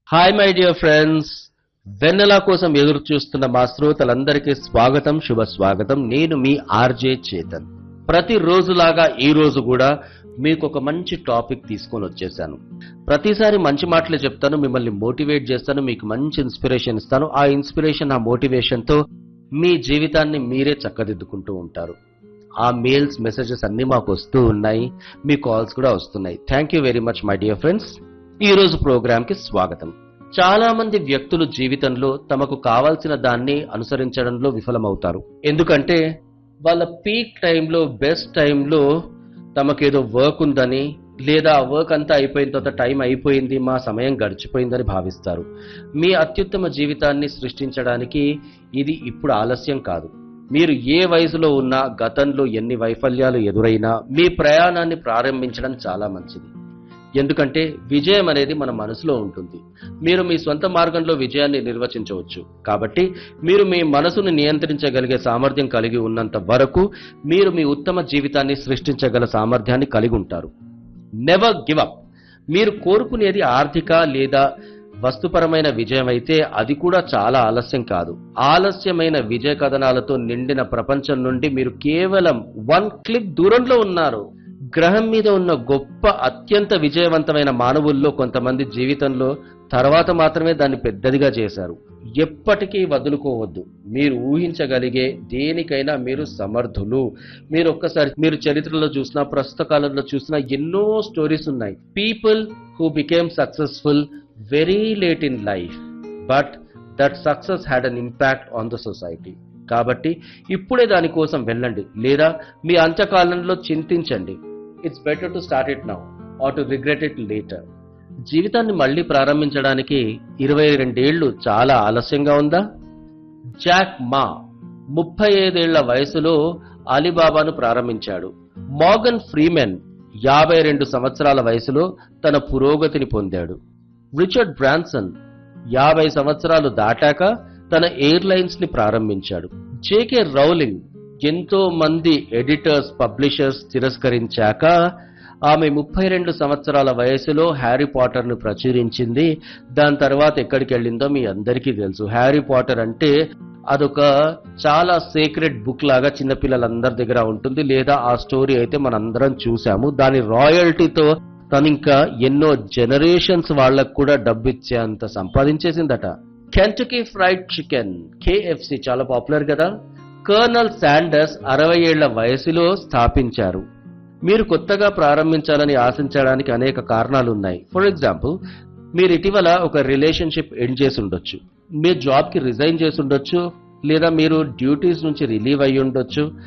hi my dear friends Vennela కోసం ఎదురు చూస్తున్న మా శ్రోతలందరికీ స్వాగతం శుభ స్వాగతం నేను మీ ఆర్జే చేతన్ ప్రతి రోజులాగా ఈ రోజు కూడా మీకు ఒక మంచి టాపిక్ తీసుకొని వచ్చేసాను ప్రతిసారి మంచి మాటలే చెప్తాను మిమ్మల్ని మోటివేట్ చేస్తాను మీకు మంచి ఇన్స్పిరేషన్ ఇస్తాను ఆ ఇన్స్పిరేషన్ ఆ మోటివేషన్ తో మీ జీవితాన్ని మీరే చక్కదిద్దుకుంటూ ఉంటారు ఆ మెయిల్స్ మెసేజెస్ అన్ని మాకు వస్తూ ఉన్నాయి మీ కాల్స్ కూడా వస్తున్నాయి thank you very much my dear friends ఈ రోజు ప్రోగ్రామ్ కి స్వాగతం చాలా మంది వ్యక్తులు జీవితంలో తమకు కావాల్సిన దాన్ని అనుసరించడంలో విఫలమవుతారు ఎందుకంటే వాళ్ళ పీక్ టైంలో బెస్ట్ టైంలో తమకేదో వర్క్ ఉందని లేదా ఆ వర్క్ అంతా అయిపోయిన తర్వాత టైం అయిపోయింది మా సమయం గడిచిపోయిందని భావిస్తారు మీ అత్యుత్తమ జీవితాన్ని సృష్టించడానికి ఇది ఇప్పుడు ఆలస్యం కాదు మీరు ఏ వయసులో ఉన్నా గతంలో ఎన్ని వైఫల్యాలు ఎదురైనా మీ ప్రయాణాన్ని ప్రారంభించడం చాలా మంచిది ఎందుకంటే విజయం అనేది మన మనసులో ఉంటుంది మీరు మీ సొంత మార్గంలో విజయాన్ని నిర్వచించవచ్చు కాబట్టి మీరు మీ మనసును నియంత్రించగలిగే సామర్థ్యం కలిగి ఉన్నంత వరకు మీరు మీ ఉత్తమ జీవితాన్ని సృష్టించగల సామర్థ్యాన్ని కలిగి ఉంటారు నెవర్ గివ్ అప్ మీరు కోరుకునేది ఆర్థిక లేదా వస్తుపరమైన విజయం అయితే అది కూడా చాలా ఆలస్యం కాదు ఆలస్యమైన విజయ కథనాలతో నిండిన ప్రపంచం నుండి మీరు కేవలం వన్ క్లిక్ దూరంలో ఉన్నారు గ్రహం మీద ఉన్న గొప్ప అత్యంత విజయవంతమైన మానవుల్లో కొంతమంది జీవితంలో తర్వాత మాత్రమే దాన్ని పెద్దదిగా చేశారు ఎప్పటికీ వదులుకోవద్దు మీరు ఊహించగలిగే దేనికైనా మీరు సమర్థులు మీరు ఒక్కసారి మీరు చరిత్రలో చూసినా ప్రస్తుత కాలంలో చూసినా ఎన్నో స్టోరీస్ ఉన్నాయి people who became successful very late in life but that success had an impact on the society కాబట్టి ఇప్పుడే దానికోసం వెళ్ళండి లేదా మీ అంత్యకాలంలో చింతించండి it's better to start it now or to regret it later జీవితాన్ని మళ్ళీ ప్రారంభించడానికి ఇరవై రెండేళ్లు చాలా ఆలస్యంగా ఉందా జాక్ మా ముప్పై ఐదేళ్ల వయసులో అలీబాబాను ప్రారంభించాడు మోగన్ ఫ్రీమెన్ యాభై రెండు సంవత్సరాల వయసులో తన పురోగతిని పొందాడు రిచర్డ్ బ్రాన్సన్ యాభై సంవత్సరాలు దాటాక తన ఎయిర్లైన్స్ ని ప్రారంభించాడు జేకే రౌలింగ్ ఎంతో మంది ఎడిటర్స్ పబ్లిషర్స్ తిరస్కరించాక ఆమె ముప్పై రెండు సంవత్సరాల వయసులో హ్యారీ పాటర్ ను ప్రచురించింది దాని తర్వాత ఎక్కడికి వెళ్ళిందో మీ అందరికీ తెలుసు హ్యారీ పాటర్ అంటే అదొక చాలా సీక్రెట్ బుక్ లాగా చిన్నపిల్లలందరి దగ్గర ఉంటుంది లేదా ఆ స్టోరీ అయితే మనందరం చూసాము దాని రాయల్టీతో తను ఇంకా ఎన్నో జనరేషన్స్ వాళ్ళకు కూడా డబ్బు ఇచ్చేంత సంపాదించేసిందట కెంటకీ ఫ్రైడ్ చికెన్ కేఎఫ్సి చాలా పాపులర్ కదా కర్నల్ శాండర్స్ అరవై ఏళ్ల వయసులో స్థాపించారు మీరు కొత్తగా ప్రారంభించాలని ఆశించడానికి అనేక కారణాలు ఉన్నాయి ఫర్ ఎగ్జాంపుల్ మీరు ఇటీవల ఒక రిలేషన్షిప్ ఎండ్ చేసి ఉండొచ్చు మీ జాబ్ కి రిజైన్ చేసి ఉండొచ్చు లేదా మీరు డ్యూటీస్ నుంచి రిలీవ్ అయ్యి ఉండొచ్చు